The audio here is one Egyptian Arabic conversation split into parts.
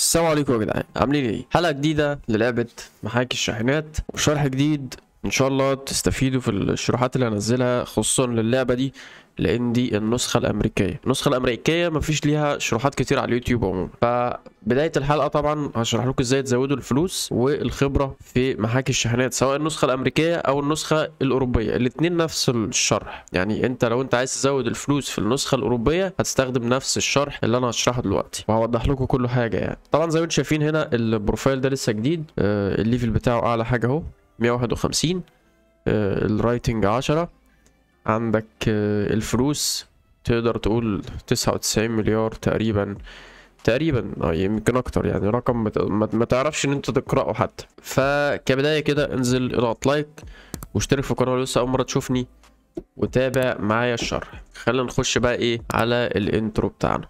السلام عليكم يا جدعان عاملين ايه حلقه جديده للعبه محاكي الشاحنات وشرح جديد ان شاء الله تستفيدوا في الشروحات اللي هنزلها خصوصا للعبه دي لان دي النسخه الامريكيه النسخه الامريكيه مفيش ليها شروحات كتير على اليوتيوب عموما فبدايه الحلقه طبعا هشرح لكم ازاي تزودوا الفلوس والخبره في محاكي الشاحنات سواء النسخه الامريكيه او النسخه الاوروبيه الاتنين نفس الشرح يعني انت لو انت عايز تزود الفلوس في النسخه الاوروبيه هتستخدم نفس الشرح اللي انا هشرحه دلوقتي وهوضح لكم كل حاجه يعني طبعا زي ما انتم شايفين هنا البروفايل ده لسه جديد آه، الليفل بتاعه اعلى حاجه اهو 151 آه، الرايتنج 10 عندك آه، الفلوس تقدر تقول 99 مليار تقريبا تقريبا اه يمكن اكتر يعني رقم ما ت- ما ما تعرفش ان انت تقراه حتى فكبدايه كده انزل اضغط لايك واشترك في القناه لو لسه اول مره تشوفني وتابع معايا الشرح خلينا نخش بقى ايه على الانترو بتاعنا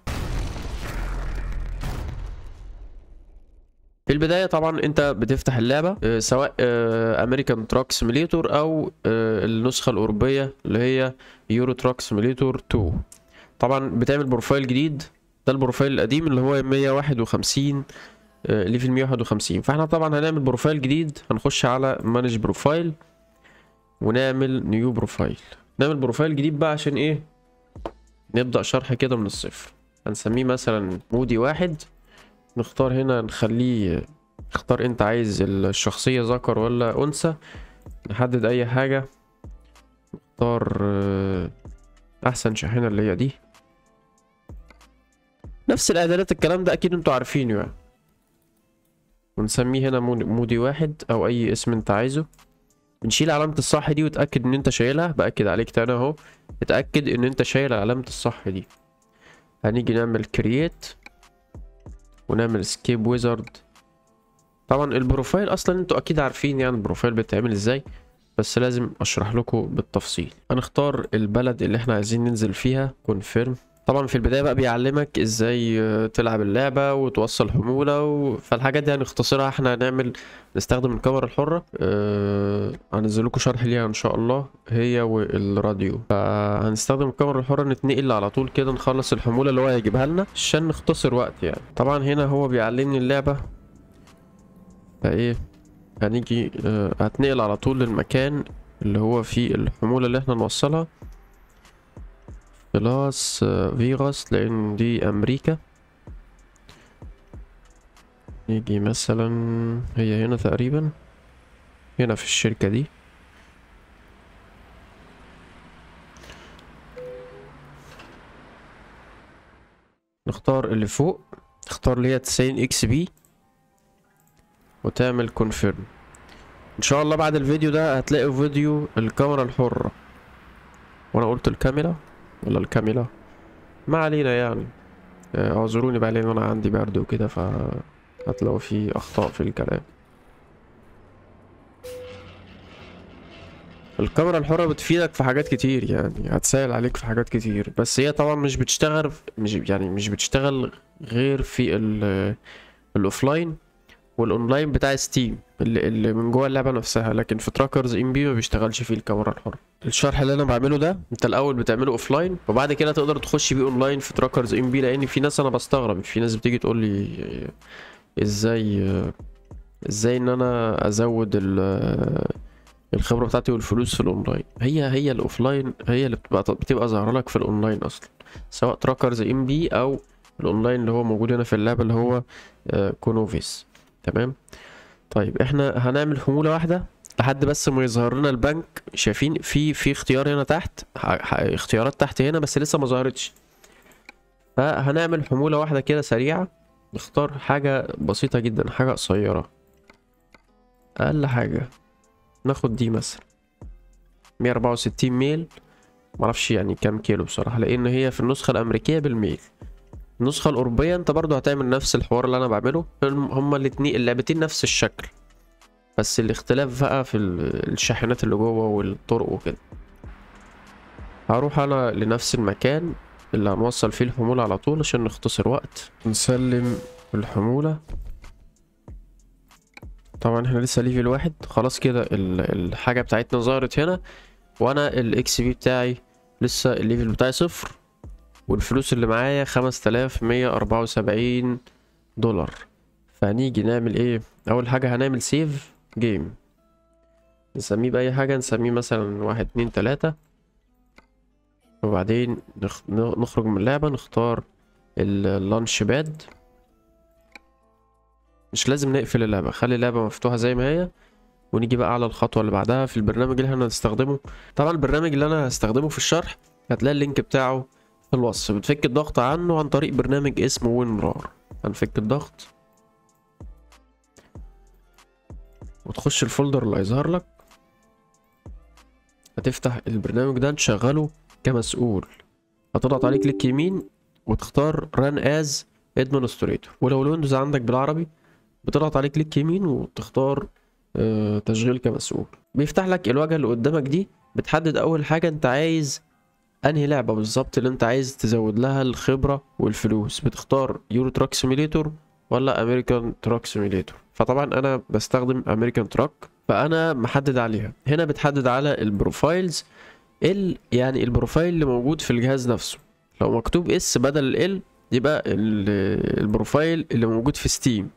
في البداية طبعا انت بتفتح اللعبة آه، سواء امريكان تراك سيميليتور او آه، النسخة الاوروبية اللي هي يورو تراك سيميليتور 2 طبعا بتعمل بروفايل جديد ده البروفايل القديم اللي هو 151 آه، ليفل 151 فاحنا طبعا هنعمل بروفايل جديد هنخش على مانج بروفايل ونعمل نيو بروفايل نعمل بروفايل جديد بقى عشان ايه نبدأ شرح كده من الصفر هنسميه مثلا مودي واحد نختار هنا نخليه اختار انت عايز الشخصية ذكر ولا انثى نحدد اي حاجة نختار آه، احسن شاحنة اللي هي دي نفس الاعدادات الكلام ده اكيد انتوا عارفينه يعني ونسميه هنا مود- مودي واحد او اي اسم انت عايزه بنشيل علامة الصح دي وتأكد ان انت شايلها بأكد عليك تاني اهو اتأكد ان انت شايل علامة الصح دي هنيجي نعمل كرييت ونعمل سكيب ويزارد طبعا البروفايل اصلا انتوا اكيد عارفين يعني البروفايل بيتعمل ازاي بس لازم اشرح لكم بالتفصيل هنختار البلد اللي احنا عايزين ننزل فيها كونفيرم طبعا في البدايه بقى بيعلمك ازاي آه، تلعب اللعبه وتوصل حموله و... فالحاجات دي هنختصرها احنا هنعمل نستخدم الكاميرا الحره أه... هنزل لكم شرح ليها ان شاء الله هي والراديو فهنستخدم الكاميرا الحره نتنقل على طول كده نخلص الحموله اللي هو هيجيبها لنا عشان نختصر وقت يعني طبعا هنا هو بيعلمني اللعبه فايه هنيجي أه... هتنقل على طول للمكان اللي هو فيه الحموله اللي احنا نوصلها لاس فيغاس لان دي امريكا نيجي مثلا هي هنا تقريبا هنا في الشركة دي نختار اللي فوق اختار اللي هي 90 اكس بي وتعمل كونفيرم ان شاء الله بعد الفيديو ده هتلاقي فيديو الكاميرا الحرة وانا قلت الكاميرا ولا الكاميرا ما علينا يعني آه، اعذروني بقى لان انا عندي برد وكده ف هتلاقوا في اخطاء في الكلام الكاميرا الحرة بتفيدك في حاجات كتير يعني هتسهل عليك في حاجات كتير بس هي طبعا مش بتشتغل مش يعني مش بتشتغل غير في ال الاوفلاين والاونلاين بتاع ستيم اللي, اللي من جوه اللعبه نفسها لكن في تراكرز ام بي ما بيشتغلش فيه الكاميرا الحرة الشرح اللي انا بعمله ده انت الاول بتعمله اوفلاين وبعد كده تقدر تخش بيه اونلاين في تراكرز ام بي لان في ناس انا بستغرب في ناس بتيجي تقول لي ازاي ازاي ان انا ازود ال- الخبره بتاعتي والفلوس في الاونلاين هي هي الاوفلاين هي اللي بتبقى بتبقى ظاهره لك في الاونلاين اصلا سواء تراكرز ام بي او الاونلاين اللي هو موجود هنا في اللعبه اللي هو آه، كونوفيس تمام طيب احنا هنعمل حموله واحده لحد بس ما يظهر لنا البنك شايفين في في اختيار هنا تحت ح- ح- اختيارات تحت هنا بس لسه ما ظهرتش فهنعمل حموله واحده كده سريعه نختار حاجه بسيطه جدا حاجه قصيره اقل حاجه ناخد دي مثلا 164 ميل معرفش يعني كام كيلو بصراحة لأن هي في النسخة الأمريكية بالميل النسخة الأوروبية أنت برضو هتعمل نفس الحوار اللي أنا بعمله هم- هما الاتنين اللعبتين نفس الشكل بس الاختلاف بقى في ال- الشاحنات اللي جوه والطرق وكده هروح أنا لنفس المكان اللي هنوصل فيه الحمولة على طول عشان نختصر وقت نسلم الحمولة طبعا احنا لسه ليفل واحد خلاص كده ال- الحاجة بتاعتنا ظهرت هنا وانا الاكس بي بتاعي لسه الليفل بتاعي صفر والفلوس اللي معايا خمس تلاف مية أربعة وسبعين دولار فهنيجي نعمل ايه اول حاجة هنعمل سيف جيم نسميه بأي حاجة نسميه مثلا واحد اتنين تلاتة وبعدين نخ... نخرج من اللعبة نختار اللانش باد مش لازم نقفل اللعبة خلي اللعبة مفتوحة زي ما هي ونيجي بقى على الخطوة اللي بعدها في البرنامج اللي احنا هنستخدمه طبعا البرنامج اللي انا هستخدمه في الشرح هتلاقي اللينك بتاعه في الوصف بتفك الضغط عنه عن طريق برنامج اسمه وينرار هنفك الضغط وتخش الفولدر اللي هيظهر لك هتفتح البرنامج ده تشغله كمسؤول هتضغط عليه كليك يمين وتختار run as administrator ولو الويندوز عندك بالعربي بتضغط عليه كليك يمين وتختار آه، تشغيل كمسؤول بيفتح لك الواجهة اللي قدامك دي بتحدد اول حاجة انت عايز انهي لعبة بالظبط اللي انت عايز تزود لها الخبرة والفلوس بتختار يورو تراك سيميليتور ولا امريكان تراك سيميليتور فطبعا انا بستخدم امريكان تراك فانا محدد عليها هنا بتحدد على البروفايلز ال يعني البروفايل اللي موجود في الجهاز نفسه لو مكتوب اس بدل ال يبقى ال- البروفايل اللي موجود في ستيم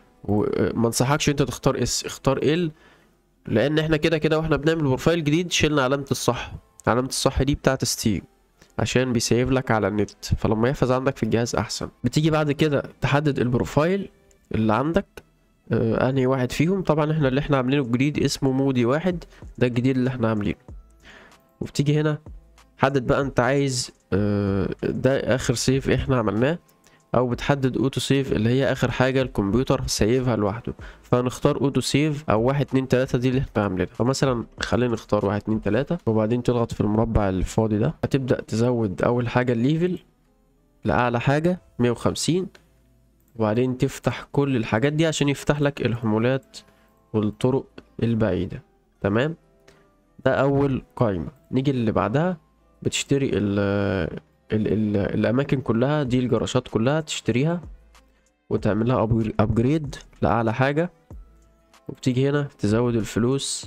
وما انصحكش انت تختار اس اختار ال لان احنا كده كده واحنا بنعمل بروفايل جديد شلنا علامة الصح علامة الصح دي بتاعت ستيم عشان بيسيف لك على النت فلما يحفظ عندك في الجهاز احسن بتيجي بعد كده تحدد البروفايل اللي عندك آه انهي واحد فيهم طبعا احنا اللي احنا عاملينه الجديد اسمه مودي واحد ده الجديد اللي احنا عاملينه وبتيجي هنا حدد بقى انت عايز آه ده اخر سيف احنا عملناه او بتحدد اوتو سيف اللي هي اخر حاجه الكمبيوتر سيفها لوحده فهنختار اوتو سيف او واحد اتنين تلاته دي اللي احنا عاملينها فمثلا خلينا نختار واحد اتنين تلاته وبعدين تضغط في المربع الفاضي ده هتبدا تزود اول حاجه الليفل لاعلى حاجه 150 وبعدين تفتح كل الحاجات دي عشان يفتح لك الحمولات والطرق البعيده تمام ده اول قائمه نيجي اللي بعدها بتشتري ال ال ال الاماكن كلها دي الجراشات كلها تشتريها وتعملها ابجريد لاعلى حاجه وبتيجي هنا تزود الفلوس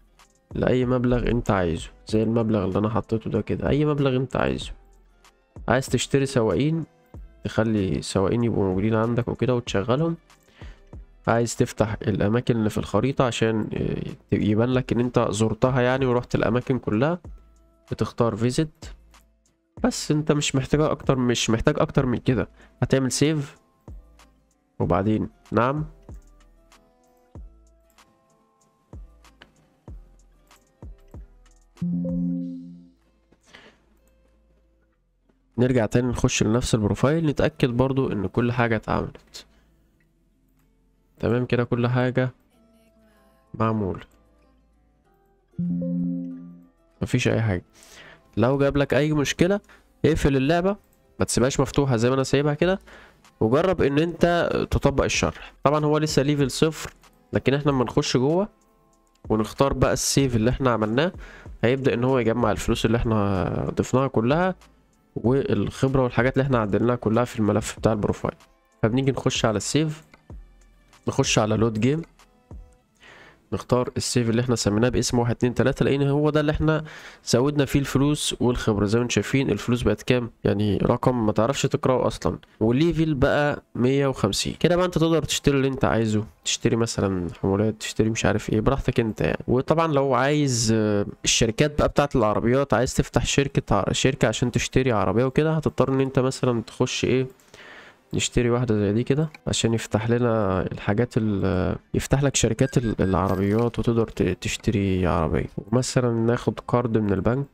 لاي مبلغ انت عايزه زي المبلغ اللي انا حطيته ده كده اي مبلغ انت عايزه عايز تشتري سواقين تخلي سواقين يبقوا موجودين عندك وكده وتشغلهم عايز تفتح الاماكن اللي في الخريطه عشان يبان لك ان انت زرتها يعني ورحت الاماكن كلها بتختار فيزيت بس انت مش محتاج اكتر مش محتاج اكتر من كده هتعمل سيف وبعدين نعم نرجع تاني نخش لنفس البروفايل نتأكد برضو ان كل حاجة اتعملت تمام كده كل حاجة معمول مفيش اي حاجة لو جاب لك اي مشكلة اقفل اللعبة ما تسيبهاش مفتوحة زي ما انا سايبها كده وجرب ان انت تطبق الشرح طبعا هو لسه ليفل صفر لكن احنا لما نخش جوه ونختار بقى السيف اللي احنا عملناه هيبدأ ان هو يجمع الفلوس اللي احنا ضفناها كلها والخبرة والحاجات اللي احنا عدلناها كلها في الملف بتاع البروفايل فبنيجي نخش على السيف نخش على لود جيم نختار السيف اللي احنا سميناه باسم واحد اتنين تلاتة لان هو ده اللي احنا زودنا فيه الفلوس والخبرة زي ما انتم شايفين الفلوس بقت كام يعني رقم ما تعرفش تقراه اصلا والليفل بقى مية وخمسين كده بقى انت تقدر تشتري اللي انت عايزه تشتري مثلا حمولات تشتري مش عارف ايه براحتك انت يعني وطبعا لو عايز الشركات بقى بتاعت العربيات عايز تفتح شركة شركة عشان تشتري عربية وكده هتضطر ان انت مثلا تخش ايه نشتري واحدة زي دي كده عشان يفتح لنا الحاجات ال يفتح لك شركات العربيات وتقدر تشتري عربية مثلا ناخد كارد من البنك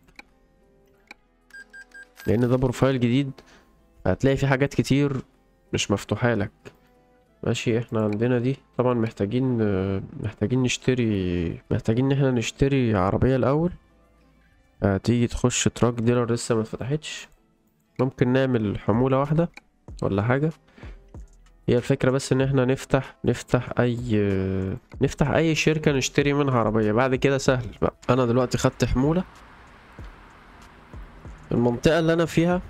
لان ده بروفايل جديد هتلاقي في حاجات كتير مش مفتوحة لك ماشي احنا عندنا دي طبعا محتاجين محتاجين نشتري محتاجين ان احنا نشتري عربية الاول هتيجي تخش تراك ديلر لسه ما اتفتحتش ممكن نعمل حمولة واحدة ولا حاجة هي الفكرة بس ان احنا نفتح نفتح اي نفتح اي شركة نشتري منها عربية بعد كده سهل بقى انا دلوقتي خدت حمولة المنطقة اللي انا فيها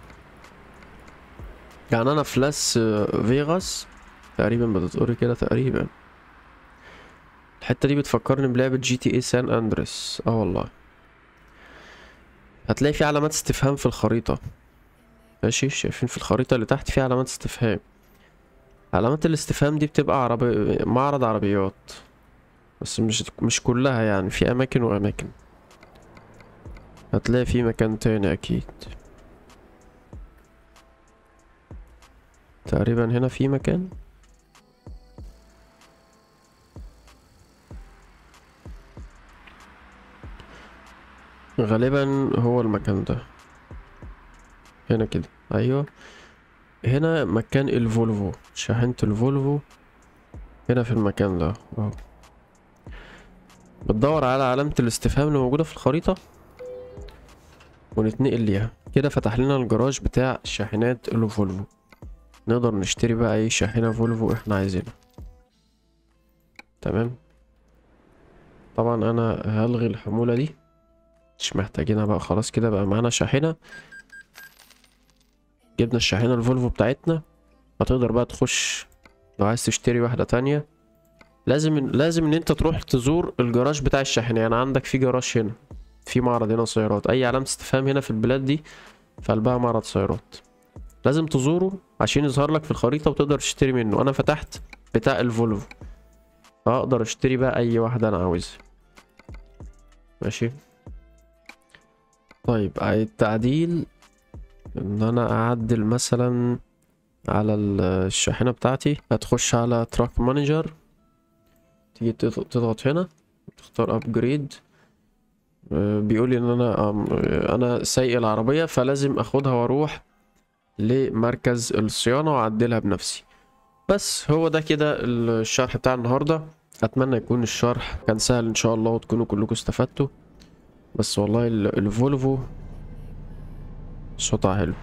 يعني انا في لاس فيغاس تقريبا بتتقري كده تقريبا الحتة دي بتفكرني بلعبة جي تي اي سان اندريس اه والله هتلاقي في علامات استفهام في الخريطة ماشي شايفين في الخريطة اللي تحت في علامات استفهام علامات الاستفهام دي بتبقى عربي معرض عربيات بس مش مش كلها يعني في اماكن واماكن هتلاقي في مكان تاني اكيد تقريبا هنا في مكان غالبا هو المكان ده هنا كده ايوه هنا مكان الفولفو شاحنة الفولفو هنا في المكان ده اهو بتدور على علامة الاستفهام اللي موجودة في الخريطة ونتنقل ليها كده فتح لنا الجراج بتاع شاحنات الفولفو نقدر نشتري بقى اي شاحنة فولفو احنا عايزينها تمام طبعا انا هلغي الحمولة دي مش محتاجينها بقى خلاص كده بقى معانا شاحنة جبنا الشاحنة الفولفو بتاعتنا هتقدر بقى تخش لو عايز تشتري واحدة تانية لازم لازم ان انت تروح تزور الجراج بتاع الشاحنة يعني عندك في جراج هنا في معرض هنا سيارات اي علامة استفهام هنا في البلاد دي في قلبها معرض سيارات لازم تزوره عشان يظهر لك في الخريطة وتقدر تشتري منه انا فتحت بتاع الفولفو اقدر اشتري بقى اي واحدة انا عاوزها ماشي طيب التعديل ان انا اعدل مثلا على الشاحنة بتاعتي هتخش على تراك مانجر تيجي تضغط هنا تختار ابجريد بيقول لي ان انا انا سايق العربية فلازم اخدها واروح لمركز الصيانة واعدلها بنفسي بس هو ده كده الشرح بتاع النهاردة اتمنى يكون الشرح كان سهل ان شاء الله وتكونوا كلكم استفدتوا بس والله الفولفو صوتها حلو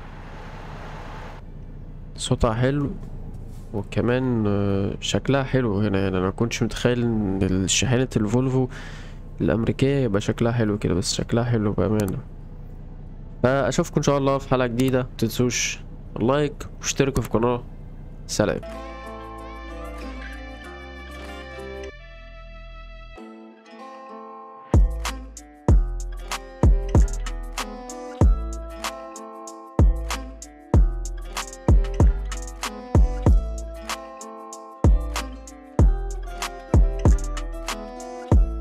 صوتها حلو وكمان شكلها حلو هنا يعني انا مكنتش متخيل ان شاحنة الفولفو الامريكية يبقى شكلها حلو كده بس شكلها حلو بامانة فاشوفكم ان شاء الله في حلقة جديدة متنسوش اللايك واشتركوا في القناة سلام